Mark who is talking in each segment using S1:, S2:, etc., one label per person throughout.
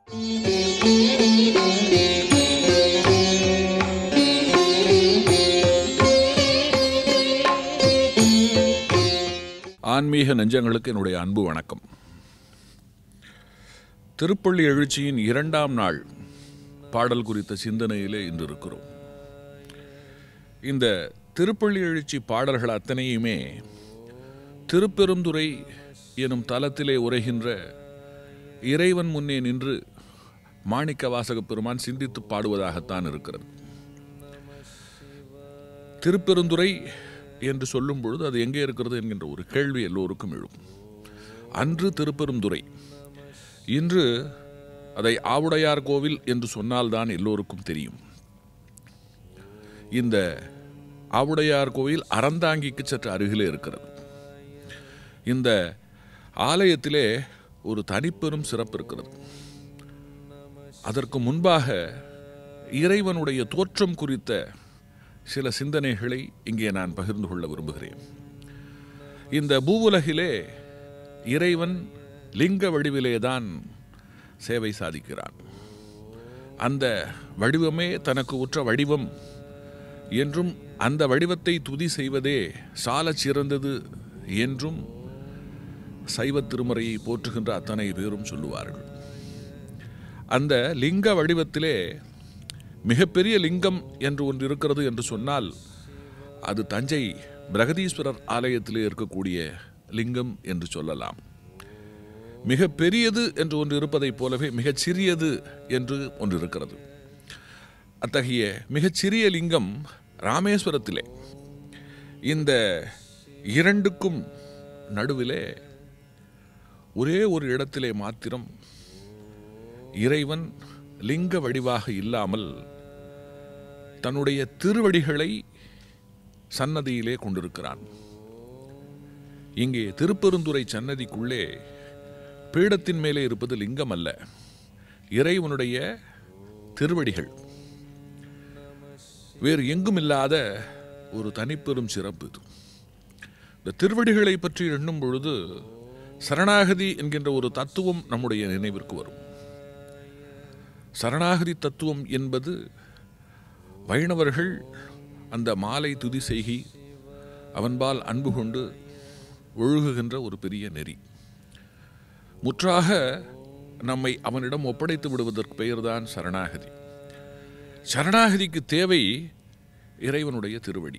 S1: ஆன்மீக நெஞ்சங்களுக்கு என்னுடைய அன்பு வணக்கம் திருப்பள்ளி எழுச்சியின் இரண்டாம் நாள் பாடல் குறித்த சிந்தனையிலே இன்று இருக்கிறோம் இந்த திருப்பள்ளி எழுச்சி பாடல்கள் அத்தனையுமே திருப்பெருந்துறை எனும் தலத்திலே உரைகின்ற இறைவன் முன்னே நின்று மாணிக்க வாசக பெருமான் சிந்தித்து பாடுவதாகத்தான் இருக்கிறது திருப்பெருந்துறை என்று சொல்லும் பொழுது அது எங்கே இருக்கிறது என்கின்ற ஒரு கேள்வி எல்லோருக்கும் எழும் அன்று திருப்பெருந்துறை இன்று அதை ஆவுடையார் கோவில் என்று சொன்னால்தான் எல்லோருக்கும் தெரியும் இந்த ஆவுடையார் கோவில் அறந்தாங்கிக்கு சற்று அருகிலே இருக்கிறது இந்த ஆலயத்திலே ஒரு தனிப்பெரும் சிறப்பு இருக்கிறது அதற்கு முன்பாக இறைவனுடைய தோற்றம் குறித்த சில சிந்தனைகளை இங்கே நான் பகிர்ந்து கொள்ள விரும்புகிறேன் இந்த பூவுலகிலே இறைவன் லிங்க வடிவிலேதான் சேவை சாதிக்கிறான் அந்த வடிவமே தனக்கு உற்ற வடிவம் என்றும் அந்த வடிவத்தை துதி செய்வதே சாலச் சிறந்தது என்றும் சைவ திருமறையை போற்றுகின்ற அத்தனை பேரும் சொல்லுவார்கள் அந்த லிங்க வடிவத்திலே மிகப்பெரிய லிங்கம் என்று ஒன்று இருக்கிறது என்று சொன்னால் அது தஞ்சை பிரகதீஸ்வரர் ஆலயத்திலே இருக்கக்கூடிய லிங்கம் என்று சொல்லலாம் மிக பெரியது என்று ஒன்று இருப்பதைப் போலவே மிகச் சிறியது என்று ஒன்று இருக்கிறது அத்தகைய மிகச்சிறிய லிங்கம் ராமேஸ்வரத்திலே இந்த இரண்டுக்கும் நடுவிலே ஒரே ஒரு இடத்திலே மாத்திரம் இறைவன் லிங்க வடிவாக இல்லாமல் தன்னுடைய திருவடிகளை சன்னதியிலே கொண்டிருக்கிறான் இங்கே திருப்பெருந்துறை சன்னதிக்குள்ளே பீடத்தின் மேலே இருப்பது லிங்கம் அல்ல இறைவனுடைய திருவடிகள் வேறு எங்கும் இல்லாத ஒரு தனிப்பெரும் சிறப்பு இது இந்த திருவடிகளை பற்றி எண்ணும் பொழுது சரணாகதி என்கின்ற ஒரு தத்துவம் நம்முடைய நினைவிற்கு வரும் சரணாகதி தத்துவம் என்பது வைணவர்கள் அந்த மாலை துதி செய்கி அவன்பால் அன்பு கொண்டு ஒழுகுகின்ற ஒரு பெரிய நெறி முற்றாக நம்மை அவனிடம் ஒப்படைத்து விடுவதற்கு பெயர்தான் சரணாகதி சரணாகதிக்கு தேவை இறைவனுடைய திருவடி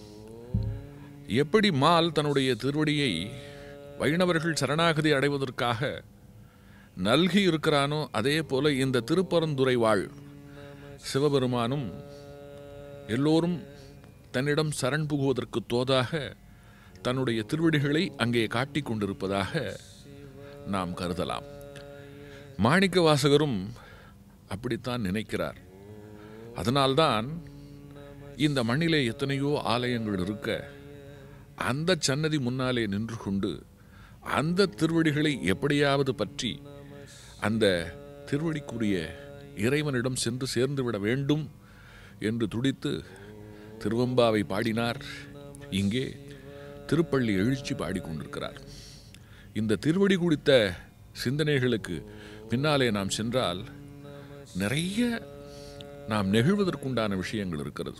S1: எப்படி மால் தன்னுடைய திருவடியை வைணவர்கள் சரணாகதி அடைவதற்காக நல்கி இருக்கிறானோ அதே போல இந்த திருப்பரந்துரை வாழ் சிவபெருமானும் எல்லோரும் தன்னிடம் சரண் புகுவதற்கு தோதாக தன்னுடைய திருவடிகளை அங்கே காட்டிக் கொண்டிருப்பதாக நாம் கருதலாம் மாணிக்க வாசகரும் அப்படித்தான் நினைக்கிறார் அதனால்தான் இந்த மண்ணிலே எத்தனையோ ஆலயங்கள் இருக்க அந்த சன்னதி முன்னாலே நின்று கொண்டு அந்த திருவடிகளை எப்படியாவது பற்றி அந்த திருவடிக்குரிய இறைவனிடம் சென்று சேர்ந்து விட வேண்டும் என்று துடித்து திருவம்பாவை பாடினார் இங்கே திருப்பள்ளி எழுச்சி பாடிக்கொண்டிருக்கிறார் இந்த திருவடி குறித்த சிந்தனைகளுக்கு பின்னாலே நாம் சென்றால் நிறைய நாம் நெகிழ்வதற்குண்டான விஷயங்கள் இருக்கிறது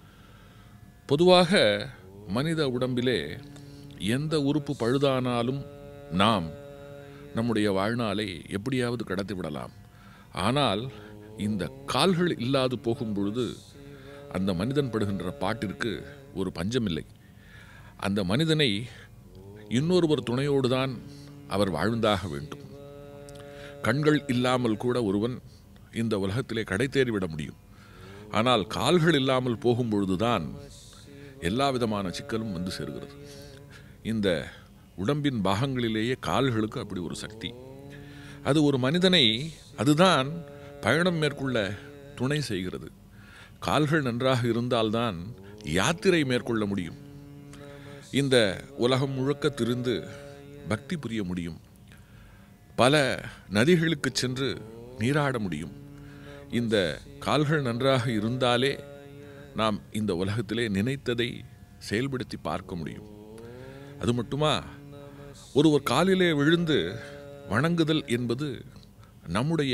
S1: பொதுவாக மனித உடம்பிலே எந்த உறுப்பு பழுதானாலும் நாம் நம்முடைய வாழ்நாளை எப்படியாவது கடத்தி விடலாம் ஆனால் இந்த கால்கள் இல்லாது போகும் பொழுது அந்த மனிதன் படுகின்ற பாட்டிற்கு ஒரு பஞ்சமில்லை அந்த மனிதனை இன்னொருவர் துணையோடு தான் அவர் வாழ்ந்தாக வேண்டும் கண்கள் இல்லாமல் கூட ஒருவன் இந்த உலகத்திலே கடை தேறிவிட முடியும் ஆனால் கால்கள் இல்லாமல் போகும் பொழுதுதான் எல்லா விதமான சிக்கலும் வந்து சேர்கிறது இந்த உடம்பின் பாகங்களிலேயே கால்களுக்கு அப்படி ஒரு சக்தி அது ஒரு மனிதனை அதுதான் பயணம் மேற்கொள்ள துணை செய்கிறது கால்கள் நன்றாக இருந்தால்தான் யாத்திரை மேற்கொள்ள முடியும் இந்த உலகம் முழுக்க திரிந்து பக்தி புரிய முடியும் பல நதிகளுக்கு சென்று நீராட முடியும் இந்த கால்கள் நன்றாக இருந்தாலே நாம் இந்த உலகத்திலே நினைத்ததை செயல்படுத்தி பார்க்க முடியும் அது மட்டுமா ஒருவர் காலிலே விழுந்து வணங்குதல் என்பது நம்முடைய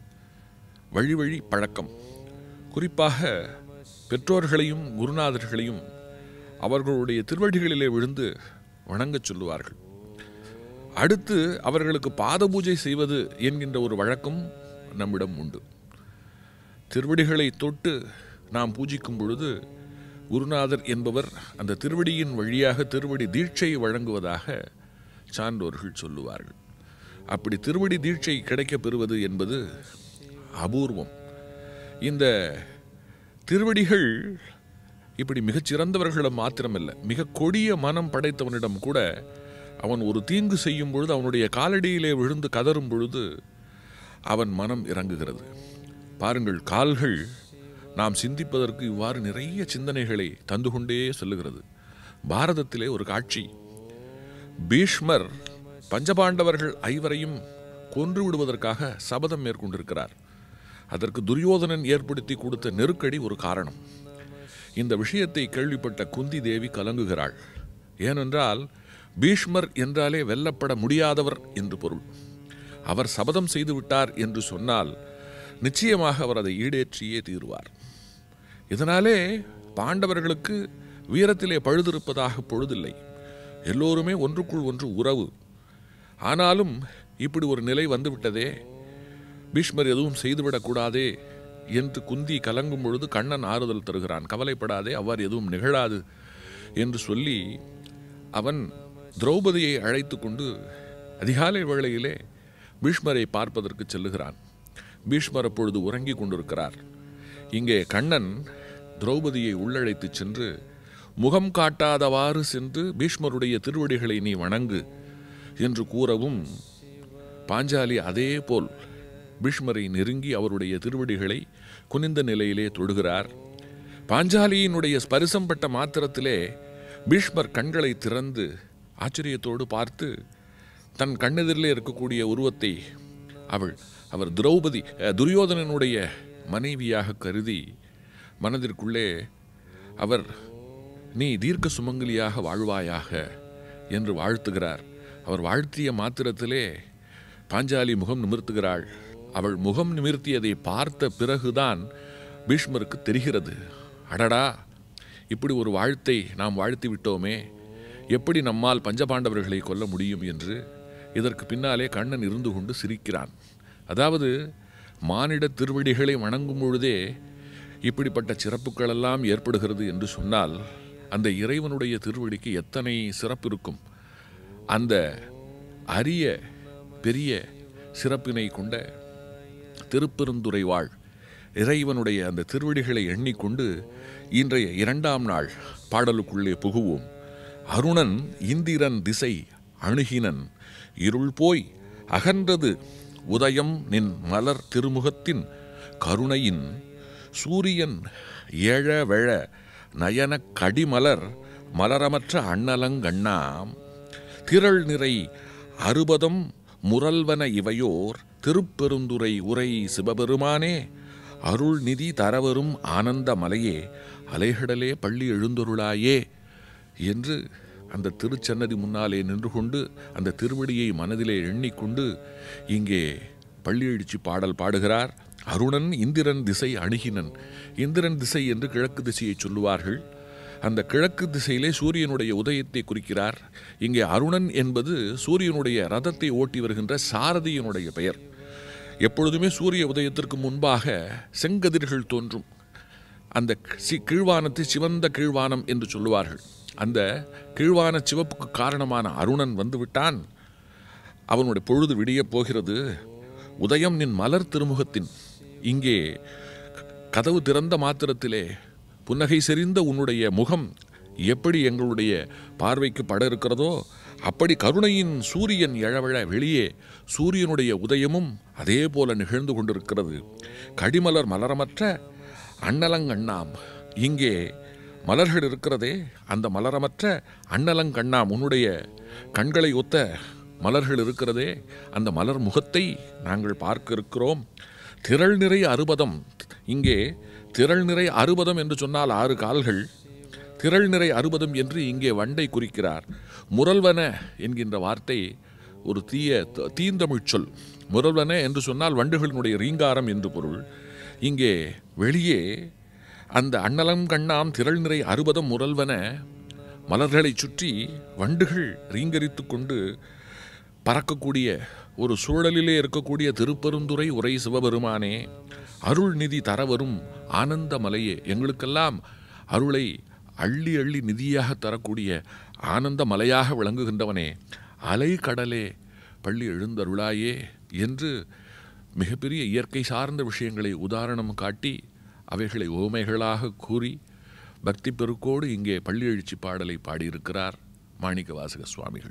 S1: வழி வழி பழக்கம் குறிப்பாக பெற்றோர்களையும் குருநாதர்களையும் அவர்களுடைய திருவடிகளிலே விழுந்து வணங்கச் சொல்லுவார்கள் அடுத்து அவர்களுக்கு பாத பூஜை செய்வது என்கின்ற ஒரு வழக்கம் நம்மிடம் உண்டு திருவடிகளை தொட்டு நாம் பூஜிக்கும் பொழுது குருநாதர் என்பவர் அந்த திருவடியின் வழியாக திருவடி தீட்சை வழங்குவதாக சான்றோர்கள் சொல்லுவார்கள் அப்படி திருவடி தீட்சை கிடைக்கப் பெறுவது என்பது அபூர்வம் இந்த திருவடிகள் இப்படி மிகச் சிறந்தவர்களிடம் மாத்திரமல்ல மிக கொடிய மனம் படைத்தவனிடம் கூட அவன் ஒரு தீங்கு செய்யும் பொழுது அவனுடைய காலடியிலே விழுந்து கதறும் பொழுது அவன் மனம் இறங்குகிறது பாருங்கள் கால்கள் நாம் சிந்திப்பதற்கு இவ்வாறு நிறைய சிந்தனைகளை தந்து கொண்டே செல்லுகிறது பாரதத்திலே ஒரு காட்சி பீஷ்மர் பஞ்சபாண்டவர்கள் ஐவரையும் கொன்று விடுவதற்காக சபதம் மேற்கொண்டிருக்கிறார் அதற்கு துரியோதனன் ஏற்படுத்தி கொடுத்த நெருக்கடி ஒரு காரணம் இந்த விஷயத்தை கேள்விப்பட்ட குந்தி தேவி கலங்குகிறாள் ஏனென்றால் பீஷ்மர் என்றாலே வெல்லப்பட முடியாதவர் என்று பொருள் அவர் சபதம் செய்து விட்டார் என்று சொன்னால் நிச்சயமாக அவர் அதை ஈடேற்றியே தீருவார் இதனாலே பாண்டவர்களுக்கு வீரத்திலே பழுதிருப்பதாக பொழுதில்லை எல்லோருமே ஒன்றுக்குள் ஒன்று உறவு ஆனாலும் இப்படி ஒரு நிலை வந்துவிட்டதே பீஷ்மர் எதுவும் செய்துவிடக்கூடாதே என்று குந்தி கலங்கும் பொழுது கண்ணன் ஆறுதல் தருகிறான் கவலைப்படாதே அவ்வாறு எதுவும் நிகழாது என்று சொல்லி அவன் திரௌபதியை அழைத்து கொண்டு அதிகாலை வேளையிலே பீஷ்மரை பார்ப்பதற்கு செல்லுகிறான் பீஷ்மர் அப்பொழுது உறங்கிக் கொண்டிருக்கிறார் இங்கே கண்ணன் திரௌபதியை உள்ளழைத்து சென்று முகம் காட்டாதவாறு சென்று பீஷ்மருடைய திருவடிகளை நீ வணங்கு என்று கூறவும் பாஞ்சாலி அதே போல் பீஷ்மரை நெருங்கி அவருடைய திருவடிகளை குனிந்த நிலையிலே தொடுகிறார் பாஞ்சாலியினுடைய ஸ்பரிசம் பட்ட மாத்திரத்திலே பீஷ்மர் கண்களை திறந்து ஆச்சரியத்தோடு பார்த்து தன் கண்ணெதிரிலே இருக்கக்கூடிய உருவத்தை அவள் அவர் திரௌபதி அஹ், துரியோதனனுடைய மனைவியாக கருதி மனதிற்குள்ளே அவர் நீ தீர்க்க சுமங்கலியாக வாழ்வாயாக என்று வாழ்த்துகிறார் அவர் வாழ்த்திய மாத்திரத்திலே பாஞ்சாலி முகம் நிமிர்த்துகிறாள் அவள் முகம் நிமிர்த்தியதை பார்த்த பிறகுதான் பீஷ்மருக்கு தெரிகிறது அடடா இப்படி ஒரு வாழ்த்தை நாம் வாழ்த்தி விட்டோமே எப்படி நம்மால் பஞ்சபாண்டவர்களை கொல்ல முடியும் என்று இதற்கு பின்னாலே கண்ணன் இருந்து கொண்டு சிரிக்கிறான் அதாவது மானிட திருவடிகளை வணங்கும் பொழுதே இப்படிப்பட்ட சிறப்புகளெல்லாம் ஏற்படுகிறது என்று சொன்னால் அந்த இறைவனுடைய திருவடிக்கு எத்தனை சிறப்பு இருக்கும் அந்த அரிய பெரிய சிறப்பினை கொண்ட திருப்பெருந்துறை வாழ் இறைவனுடைய அந்த திருவடிகளை எண்ணிக்கொண்டு இன்றைய இரண்டாம் நாள் பாடலுக்குள்ளே புகுவோம் அருணன் இந்திரன் திசை அணுகினன் இருள் போய் அகன்றது உதயம் நின் மலர் திருமுகத்தின் கருணையின் சூரியன் ஏழ வெழ நயனக் கடிமலர் மலரமற்ற அண்ணலங்கண்ணாம் திரள் நிறை அறுபதம் முரல்வன இவையோர் திருப்பெருந்துரை உரை சிவபெருமானே அருள் நிதி தரவரும் ஆனந்த மலையே அலைகடலே பள்ளி எழுந்தொருளாயே என்று அந்த திருச்சன்னதி முன்னாலே நின்று கொண்டு அந்த திருவடியை மனதிலே எண்ணிக்கொண்டு இங்கே பள்ளி எழுச்சி பாடல் பாடுகிறார் அருணன் இந்திரன் திசை அணுகினன் இந்திரன் திசை என்று கிழக்கு திசையை சொல்லுவார்கள் அந்த கிழக்கு திசையிலே சூரியனுடைய உதயத்தை குறிக்கிறார் இங்கே அருணன் என்பது சூரியனுடைய ரதத்தை ஓட்டி வருகின்ற சாரதியினுடைய பெயர் எப்பொழுதுமே சூரிய உதயத்திற்கு முன்பாக செங்கதிர்கள் தோன்றும் அந்த சி கீழ்வானத்தை சிவந்த கீழ்வானம் என்று சொல்லுவார்கள் அந்த கீழ்வான சிவப்புக்கு காரணமான அருணன் வந்துவிட்டான் அவனுடைய பொழுது விடியப் போகிறது உதயம் நின் மலர் திருமுகத்தின் இங்கே கதவு திறந்த மாத்திரத்திலே புன்னகை செறிந்த உன்னுடைய முகம் எப்படி எங்களுடைய பார்வைக்கு பட இருக்கிறதோ அப்படி கருணையின் சூரியன் எழவழ வெளியே சூரியனுடைய உதயமும் அதே போல நிகழ்ந்து கொண்டிருக்கிறது கடிமலர் மலரமற்ற அண்ணலங்கண்ணாம் இங்கே மலர்கள் இருக்கிறதே அந்த மலரமற்ற அண்ணலங்கண்ணாம் உன்னுடைய கண்களை ஒத்த மலர்கள் இருக்கிறதே அந்த மலர் முகத்தை நாங்கள் பார்க்க இருக்கிறோம் திரள் நிறை அறுபதம் இங்கே திரள் நிறை அறுபதம் என்று சொன்னால் ஆறு கால்கள் திரள் நிறை அறுபதம் என்று இங்கே வண்டை குறிக்கிறார் முரல்வன என்கின்ற வார்த்தை ஒரு தீய தீந்தமிழ் சொல் முரல்வன என்று சொன்னால் வண்டுகளினுடைய ரீங்காரம் என்று பொருள் இங்கே வெளியே அந்த அண்ணலம் கண்ணாம் திரள் நிறை அறுபதம் முரல்வன மலர்களைச் சுற்றி வண்டுகள் ரீங்கரித்துக் கொண்டு பறக்கக்கூடிய ஒரு சூழலிலே இருக்கக்கூடிய திருப்பெருந்துறை உரை சிவபெருமானே அருள் நிதி தரவரும் ஆனந்த மலையே எங்களுக்கெல்லாம் அருளை அள்ளி அள்ளி நிதியாக தரக்கூடிய ஆனந்த மலையாக விளங்குகின்றவனே அலை கடலே பள்ளி எழுந்தருளாயே என்று மிகப்பெரிய இயற்கை சார்ந்த விஷயங்களை உதாரணம் காட்டி அவைகளை ஓமைகளாக கூறி பக்தி பெருக்கோடு இங்கே பள்ளி எழுச்சி பாடலை பாடியிருக்கிறார் மாணிக்க வாசக சுவாமிகள்